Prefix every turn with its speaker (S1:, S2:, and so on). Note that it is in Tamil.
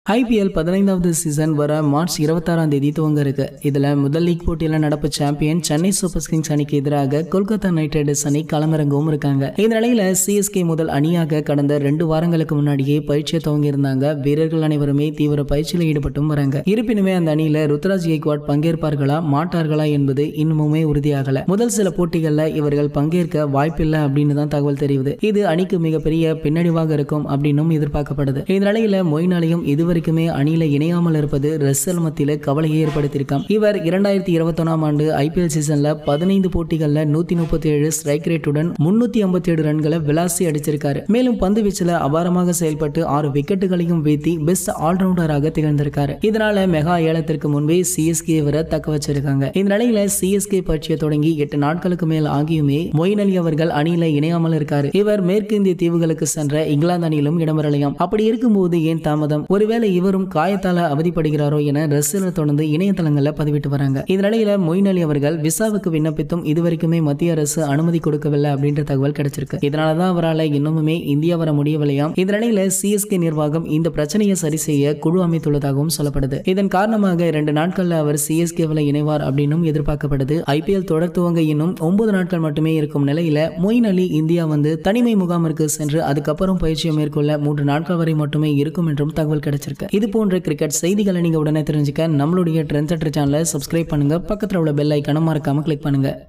S1: ஐபிஎல் பதினைந்தாவது சீசன் வர மார்ச் இருபத்தாறாம் தேதி துவங்க இருக்கு இதுல முதல் லீக் போட்டியில நடப்பு சாம்பியன் சென்னை சூப்பர் கிங்ஸ் அணிக்கு எதிராக கொல்கத்தா நைட் ரைடர்ஸ் அணி களமிறங்கவும் இருக்காங்க இந்த நிலையில சிஎஸ்கே முதல் அணியாக கடந்த ரெண்டு வாரங்களுக்கு முன்னாடியே பயிற்சியை துவங்கி இருந்தாங்க வீரர்கள் அனைவருமே தீவிர பயிற்சியில் ஈடுபட்டும் வராங்க இருப்பினுமே அந்த அணியில ருத்ராஜ் கெய்க்வாட் பங்கேற்பார்களா மாட்டார்களா என்பது இன்னுமுமே உறுதியாகல முதல் சில போட்டிகள்ல இவர்கள் பங்கேற்க வாய்ப்பில்லை அப்படின்னு தான் தகவல் தெரியுது இது அணிக்கு மிகப்பெரிய பின்னடைவாக இருக்கும் அப்படின்னும் எதிர்பார்க்கப்படுது இந்த நிலையில மொயின் அலியும் இதுவரைக்குமே அணியில இணையாமல் இருப்பது ரசல் மத்தியில கவலையை ஏற்படுத்தியிருக்காம் இவர் இரண்டாயிரத்தி இருபத்தொன்னாம் ஆண்டு ஐபிஎல் சீசன்ல பதினைந்து போட்டிகள்ல நூத்தி முப்பத்தி ஏழு ஸ்ட்ரைக் ரேட்டுடன் முன்னூத்தி ஐம்பத்தி ஏழு ரன்களை விளாசி அடிச்சிருக்காரு மேலும் பந்து வீச்சுல அபாரமாக செயல்பட்டு ஆறு விக்கெட்டுகளையும் வீழ்த்தி பெஸ்ட் ஆல்ரவுண்டராக திகழ்ந்திருக்காரு இதனால மெகா ஏலத்திற்கு முன்பே சிஎஸ்கே இவரை தக்க வச்சிருக்காங்க இந்த நிலையில சிஎஸ்கே பயிற்சியை தொடங்கி எட்டு நாட்களுக்கு மேல் ஆகியுமே மொயின் அலி அவர்கள் அணியில இணையாமல் இருக்காரு இவர் மேற்கு இந்திய தீவுகளுக்கு சென்ற இங்கிலாந்து அணியிலும் இடம்பெறலையாம் அப்படி இருக்கும்போது ஏன் தாமதம் ஒருவேளை இவரும் காயத்தால அவதிப்படுகிறாரோ என ரசிகர்கள் தொடர்ந்து இணையதளங்கள்ல பதிவிட்டு வராங்க இந்த நிலையில மொயின் அலி அவர்கள் விசாவுக்கு விண்ணப்பித்தும் இதுவரைக்குமே மத்திய அரசு அனுமதி கொடுக்கவில்லை அப்படின்ற தகவல் கிடைச்சிருக்கு இதனாலதான் அவரால் இன்னுமுமே இந்தியா வர முடியவில்லையாம் இந்த நிலையில சிஎஸ்கே நிர்வாகம் இந்த பிரச்சனையை சரி செய்ய குழு அமைத்துள்ளதாகவும் சொல்லப்படுது இதன் காரணமாக இரண்டு நாட்கள்ல அவர் சிஎஸ்கேவில் இணைவார் அப்படின்னும் எதிர்பார்க்கப்படுது ஐபிஎல் தொடர் துவங்க இன்னும் ஒன்பது நாட்கள் மட்டுமே இருக்கும் நிலையில மொயின் அலி இந்தியா வந்து தனிமை முகாமிற்கு சென்று அதுக்கப்புறம் பயிற்சியை மேற்கொள்ள மூன்று நாட்கள் வரை மட்டுமே இருக்கும் என்றும் தகவல் கிடைச்சிருக்கு இது போன்ற கிரிக்கெட் செய்திகளை நீங்க உடனே தெரிஞ்சுக்க நம்மளுடைய ட்ரெண்ட் சேனலை சப்ஸ்கிரைப் பண்ணுங்க பக்கத்தில் உள்ள பெல் ஐக்கான மறக்காம கிளிக் பண்ணுங்க